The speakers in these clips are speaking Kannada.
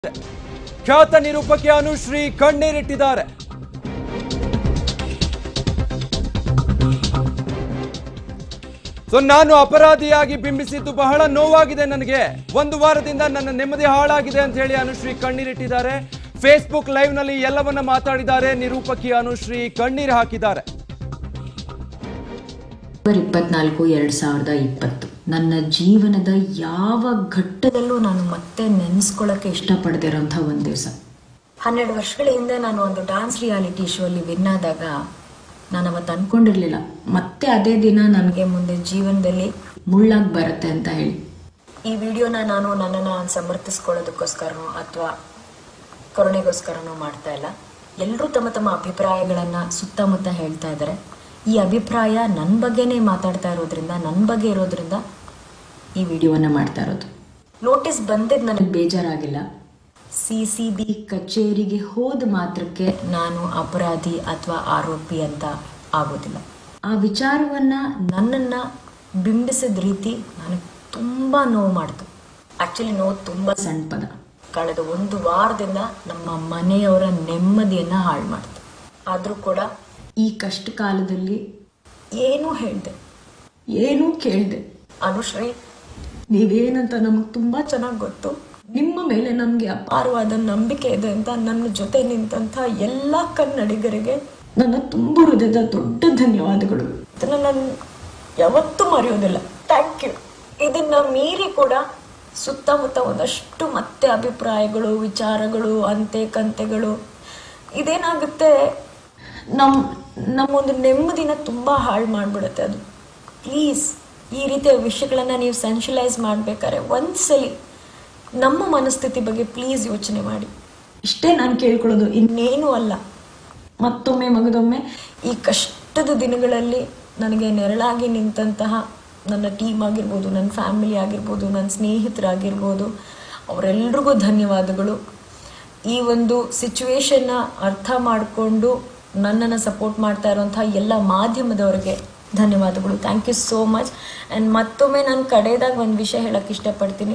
ಖ್ಯಾತ ನಿರೂಪಕಿ ಅನುಶ್ರೀ ಕಣ್ಣೀರಿಟ್ಟಿದ್ದಾರೆ ಸೊ ನಾನು ಅಪರಾಧಿಯಾಗಿ ಬಿಂಬಿಸಿದ್ದು ಬಹಳ ನೋವಾಗಿದೆ ನನಗೆ ಒಂದು ವಾರದಿಂದ ನನ್ನ ನೆಮ್ಮದಿ ಹಾಳಾಗಿದೆ ಅಂತ ಹೇಳಿ ಅನುಶ್ರೀ ಕಣ್ಣೀರಿಟ್ಟಿದ್ದಾರೆ ಫೇಸ್ಬುಕ್ ಲೈವ್ ನಲ್ಲಿ ಎಲ್ಲವನ್ನ ಮಾತಾಡಿದ್ದಾರೆ ನಿರೂಪಕಿ ಅನುಶ್ರೀ ಕಣ್ಣೀರು ಹಾಕಿದ್ದಾರೆ ನವೆಂಬರ್ ಇಪ್ಪತ್ನಾಲ್ಕು ಎರಡು ಸಾವಿರದ ಇಪ್ಪತ್ತು ನನ್ನ ಜೀವನದ ಯಾವ ಘಟ್ಟದಲ್ಲೂ ನಾನು ಮತ್ತೆ ನೆನೆಸ್ಕೊಳ್ಳೋಕೆ ಇಷ್ಟಪಡದಿರೋಂಥ ಒಂದು ದಿವಸ ಹನ್ನೆರಡು ವರ್ಷಗಳ ಹಿಂದೆ ನಾನು ಒಂದು ಡಾನ್ಸ್ ರಿಯಾಲಿಟಿ ಶೋ ಅಲ್ಲಿ ವಿನ್ ಆದಾಗ ನಾನು ಅವತ್ತು ಅನ್ಕೊಂಡಿರ್ಲಿಲ್ಲ ಮತ್ತೆ ಅದೇ ದಿನ ನನಗೆ ಮುಂದೆ ಜೀವನದಲ್ಲಿ ಮುಳ್ಳಾಗಿ ಬರುತ್ತೆ ಅಂತ ಹೇಳಿ ಈ ವಿಡಿಯೋನ ನಾನು ನನ್ನನ್ನು ಸಮರ್ಥಿಸ್ಕೊಳ್ಳೋದಕ್ಕೋಸ್ಕರನೋ ಅಥವಾ ಕರುಣೆಗೋಸ್ಕರನೋ ಮಾಡ್ತಾ ಇಲ್ಲ ಎಲ್ಲರೂ ತಮ್ಮ ತಮ್ಮ ಅಭಿಪ್ರಾಯಗಳನ್ನ ಸುತ್ತಮುತ್ತ ಹೇಳ್ತಾ ಇದ್ದಾರೆ ಈ ಅಭಿಪ್ರಾಯ ನನ್ನ ಬಗ್ಗೆನೇ ಮಾತಾಡ್ತಾ ಇರೋದ್ರಿಂದ ನನ್ನ ಬಗ್ಗೆ ಇರೋದ್ರಿಂದ ಈ ವಿಡಿಯೋವನ್ನ ಮಾಡ್ತಾ ಇರೋದು ನೋಟಿಸ್ ಬಂದಿದ್ದು ನನಗೆ ಬೇಜಾರಾಗಿಲ್ಲ ಸಿ ಸಿ ಬಿ ಕಚೇರಿಗೆ ಹೋದ ಮಾತ್ರಕ್ಕೆ ನಾನು ಅಪರಾಧಿ ಅಥವಾ ಆರೋಪಿ ಅಂತ ಆಗೋದಿಲ್ಲ ಆ ವಿಚಾರವನ್ನ ನನ್ನನ್ನ ಬಿಂಬಿಸಿದ ರೀತಿ ನನಗೆ ತುಂಬಾ ನೋವು ಮಾಡ್ತು ಆಕ್ಚುಲಿ ನೋವು ತುಂಬಾ ಸಣ್ಣ ಪದ ಕಳೆದ ಒಂದು ವಾರದಿಂದ ನಮ್ಮ ಮನೆಯವರ ನೆಮ್ಮದಿಯನ್ನ ಹಾಳು ಮಾಡ್ತು ಆದ್ರೂ ಕೂಡ ಈ ಕಷ್ಟ ಕಾಲದಲ್ಲಿ ಏನೂ ಹೇಳ್ದೆ ಏನೂ ಕೇಳ್ದೆ ಅನುಶ್ರೀ ನೀವೇನಂತ ನಮಗೆ ತುಂಬಾ ಚೆನ್ನಾಗಿ ಗೊತ್ತು ನಿಮ್ಮ ಮೇಲೆ ನಮಗೆ ಅಪಾರವಾದ ನಂಬಿಕೆ ಇದೆ ಅಂತ ನನ್ನ ಜೊತೆ ನಿಂತಹ ಎಲ್ಲ ಕನ್ನಡಿಗರಿಗೆ ನನ್ನ ತುಂಬ ಹೃದಯದ ದೊಡ್ಡ ಧನ್ಯವಾದಗಳು ಇದನ್ನ ನಾನು ಯಾವತ್ತೂ ಮರೆಯೋದಿಲ್ಲ ಥ್ಯಾಂಕ್ ಯು ಇದನ್ನ ಮೀರಿ ಕೂಡ ಸುತ್ತಮುತ್ತ ಒಂದಷ್ಟು ಮತ್ತೆ ಅಭಿಪ್ರಾಯಗಳು ವಿಚಾರಗಳು ಅಂತೆ ಕಂತೆಗಳು ಇದೇನಾಗುತ್ತೆ ನಮ್ಮ ನಮ್ಮೊಂದು ನೆಮ್ಮದಿನ ತುಂಬ ಹಾಳು ಮಾಡಿಬಿಡುತ್ತೆ ಅದು ಪ್ಲೀಸ್ ಈ ರೀತಿಯ ವಿಷಯಗಳನ್ನು ನೀವು ಸೆನ್ಷಲೈಸ್ ಮಾಡಬೇಕಾದ್ರೆ ಒಂದ್ಸಲಿ ನಮ್ಮ ಮನಸ್ಥಿತಿ ಬಗ್ಗೆ ಪ್ಲೀಸ್ ಯೋಚನೆ ಮಾಡಿ ಇಷ್ಟೇ ನಾನು ಕೇಳ್ಕೊಳ್ಳೋದು ಇನ್ನೇನು ಅಲ್ಲ ಮತ್ತೊಮ್ಮೆ ಮಗದೊಮ್ಮೆ ಈ ಕಷ್ಟದ ದಿನಗಳಲ್ಲಿ ನನಗೆ ನೆರಳಾಗಿ ನಿಂತಹ ನನ್ನ ಟೀಮ್ ಆಗಿರ್ಬೋದು ನನ್ನ ಫ್ಯಾಮಿಲಿ ಆಗಿರ್ಬೋದು ನನ್ನ ಸ್ನೇಹಿತರಾಗಿರ್ಬೋದು ಅವರೆಲ್ರಿಗೂ ಧನ್ಯವಾದಗಳು ಈ ಒಂದು ಸಿಚುವೇಶನ್ನ ಅರ್ಥ ಮಾಡಿಕೊಂಡು ನನ್ನನ್ನು ಸಪೋರ್ಟ್ ಮಾಡ್ತಾ ಇರುವಂತಹ ಎಲ್ಲ ಮಾಧ್ಯಮದವರಿಗೆ ಧನ್ಯವಾದಗಳು thank you so much and ಮತ್ತೊಮ್ಮೆ ನಾನು ಕಡೆಯದಾಗ ಒಂದು ವಿಷಯ ಹೇಳಕ್ಕೆ ಇಷ್ಟಪಡ್ತೀನಿ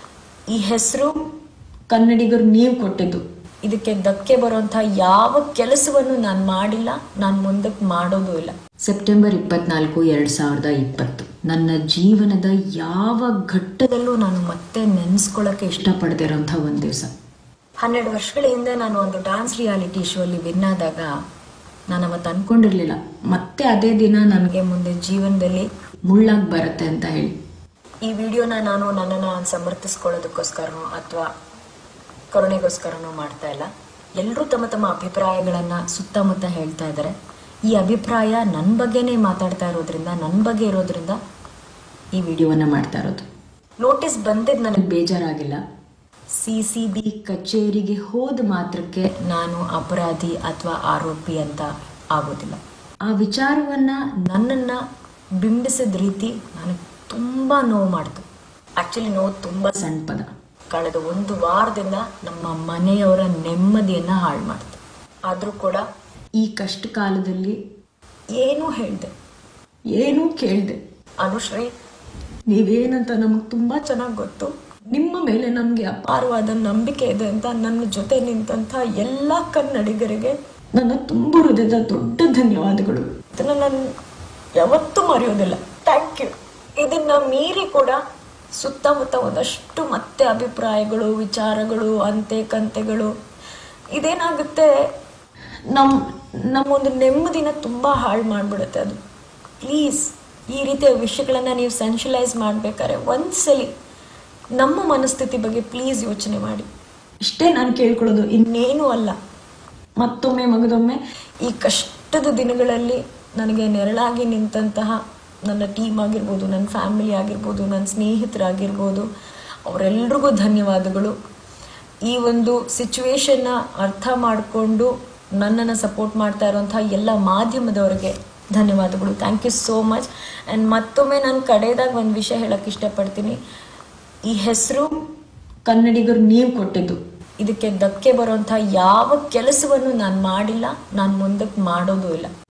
ಈ ಹೆಸರು ಕನ್ನಡಿಗರು ನೀವು ಕೊಟ್ಟಿದ್ದು ಇದಕ್ಕೆ ಧಕ್ಕೆ ಬರುವಂಥ ಯಾವ ಕೆಲಸವನ್ನು ನಾನು ಮಾಡಿಲ್ಲ ನಾನು ಮುಂದಕ್ಕೆ ಮಾಡೋದು ಇಲ್ಲ ಸೆಪ್ಟೆಂಬರ್ ಇಪ್ಪತ್ನಾಲ್ಕು ಎರಡು ಸಾವಿರದ ಇಪ್ಪತ್ತು ನನ್ನ ಜೀವನದ ಯಾವ ಘಟ್ಟದಲ್ಲೂ ನಾನು ಮತ್ತೆ ನೆನೆಸ್ಕೊಳ್ಳೋಕೆ ಇಷ್ಟಪಡದಿರೋಂಥ ಒಂದು ದಿವಸ ಹನ್ನೆರಡು ವರ್ಷಗಳ ಹಿಂದೆ ನಾನು ಒಂದು ಡಾನ್ಸ್ ರಿಯಾಲಿಟಿ ಶೋ ಅಲ್ಲಿ ವಿನ್ ಆದಾಗ ನಾನು ಅವತ್ತು ಅನ್ಕೊಂಡಿರ್ಲಿಲ್ಲ ಮತ್ತೆ ಅದೇ ದಿನ ನನಗೆ ಮುಂದೆ ಜೀವನದಲ್ಲಿ ಮುಳ್ಳಾಗಿ ಬರುತ್ತೆ ಅಂತ ಹೇಳಿ ಈ ವಿಡಿಯೋನ ನಾನು ನನ್ನನ್ನು ಸಮರ್ಥಿಸ್ಕೊಳ್ಳೋದಕ್ಕೋಸ್ಕರನೋ ಅಥವಾ ಕರುಣೆಗೋಸ್ಕರನೋ ಮಾಡ್ತಾ ಇಲ್ಲ ಎಲ್ಲರೂ ತಮ್ಮ ತಮ್ಮ ಅಭಿಪ್ರಾಯಗಳನ್ನ ಸುತ್ತಮುತ್ತ ಹೇಳ್ತಾ ಇದ್ದಾರೆ ಈ ಅಭಿಪ್ರಾಯ ನನ್ನ ಬಗ್ಗೆನೇ ಮಾತಾಡ್ತಾ ಇರೋದ್ರಿಂದ ನನ್ನ ಬಗ್ಗೆ ಇರೋದ್ರಿಂದ ಈ ವಿಡಿಯೋವನ್ನ ಮಾಡ್ತಾ ಇರೋದು ನೋಟಿಸ್ ಬಂದಿದ್ದು ನನಗೆ ಬೇಜಾರಾಗಿಲ್ಲ ಸಿ ಸಿ ಬಿ ಕಚೇರಿಗೆ ಹೋದ ಮಾತ್ರಕ್ಕೆ ನಾನು ಅಪರಾಧಿ ಅಥವಾ ಆರೋಪಿ ಅಂತ ಆಗೋದಿಲ್ಲ ಆ ವಿಚಾರವನ್ನ ನನ್ನನ್ನ ಬಿಂಬಿಸಿದ ರೀತಿ ನನಗೆ ತುಂಬಾ ನೋವು ಮಾಡ್ತು ಆಕ್ಚುಲಿ ನೋವು ತುಂಬಾ ಸಣ್ಣ ಪದ ಕಳೆದ ಒಂದು ವಾರದಿಂದ ನಮ್ಮ ಮನೆಯವರ ನೆಮ್ಮದಿಯನ್ನ ಹಾಳು ಮಾಡ್ತು ಆದ್ರೂ ಕೂಡ ಈ ಕಷ್ಟ ಕಾಲದಲ್ಲಿ ಏನೂ ಹೇಳ್ದೆ ಏನೂ ಕೇಳ್ದೆ ಅನುಶ್ರೀ ನೀವೇನಂತ ನಮಗೆ ತುಂಬಾ ಚೆನ್ನಾಗಿ ಗೊತ್ತು ನಿಮ್ಮ ಮೇಲೆ ನಮಗೆ ಅಪಾರವಾದ ನಂಬಿಕೆ ಇದೆ ಅಂತ ನನ್ನ ಜೊತೆ ನಿಂತಹ ಎಲ್ಲ ಕನ್ನಡಿಗರಿಗೆ ನನ್ನ ತುಂಬ ಹೃದಯದ ದೊಡ್ಡ ಧನ್ಯವಾದಗಳು ಇದನ್ನ ನಾನು ಯಾವತ್ತೂ ಮರೆಯೋದಿಲ್ಲ ಥ್ಯಾಂಕ್ ಯು ಇದನ್ನ ಮೀರಿ ಕೂಡ ಸುತ್ತಮುತ್ತ ಒಂದಷ್ಟು ಮತ್ತೆ ಅಭಿಪ್ರಾಯಗಳು ವಿಚಾರಗಳು ಅಂತೆ ಕಂತೆಗಳು ಇದೇನಾಗುತ್ತೆ ನಮ್ಮ ನಮ್ಮೊಂದು ನೆಮ್ಮದಿನ ತುಂಬ ಹಾಳು ಮಾಡಿಬಿಡುತ್ತೆ ಅದು ಪ್ಲೀಸ್ ಈ ರೀತಿಯ ವಿಷಯಗಳನ್ನು ನೀವು ಸೆನ್ಷಲೈಸ್ ಮಾಡಬೇಕಾದ್ರೆ ಒಂದ್ಸಲಿ ನಮ್ಮ ಮನಸ್ಥಿತಿ ಬಗ್ಗೆ ಪ್ಲೀಸ್ ಯೋಚನೆ ಮಾಡಿ ಇಷ್ಟೇ ನಾನು ಕೇಳ್ಕೊಳ್ಳೋದು ಇನ್ನೇನು ಅಲ್ಲ ಮತ್ತೊಮ್ಮೆ ಮಗದೊಮ್ಮೆ ಈ ಕಷ್ಟದ ದಿನಗಳಲ್ಲಿ ನನಗೆ ನೆರಳಾಗಿ ನಿಂತಹ ನನ್ನ ಟೀಮ್ ಆಗಿರ್ಬೋದು ನನ್ನ ಫ್ಯಾಮಿಲಿ ಆಗಿರ್ಬೋದು ನನ್ನ ಸ್ನೇಹಿತರಾಗಿರ್ಬೋದು ಅವರೆಲ್ರಿಗೂ ಧನ್ಯವಾದಗಳು ಈ ಒಂದು ಸಿಚುವೇಶನ್ನ ಅರ್ಥ ಮಾಡಿಕೊಂಡು ನನ್ನನ್ನು ಸಪೋರ್ಟ್ ಮಾಡ್ತಾ ಇರುವಂತಹ ಎಲ್ಲ ಮಾಧ್ಯಮದವರಿಗೆ ಧನ್ಯವಾದಗಳು thank you so much and ಮತ್ತೊಮ್ಮೆ ನಾನು ಕಡೆಯದಾಗ ಒಂದು ವಿಷಯ ಹೇಳಕ್ಕೆ ಇಷ್ಟಪಡ್ತೀನಿ ಈ ಹೆಸರು ಕನ್ನಡಿಗರು ನೀವು ಕೊಟ್ಟಿದ್ದು ಇದಕ್ಕೆ ಧಕ್ಕೆ ಬರುವಂಥ ಯಾವ ಕೆಲಸವನ್ನು ನಾನು ಮಾಡಿಲ್ಲ ನಾನು ಮುಂದಕ್ಕೆ ಮಾಡೋದು ಇಲ್ಲ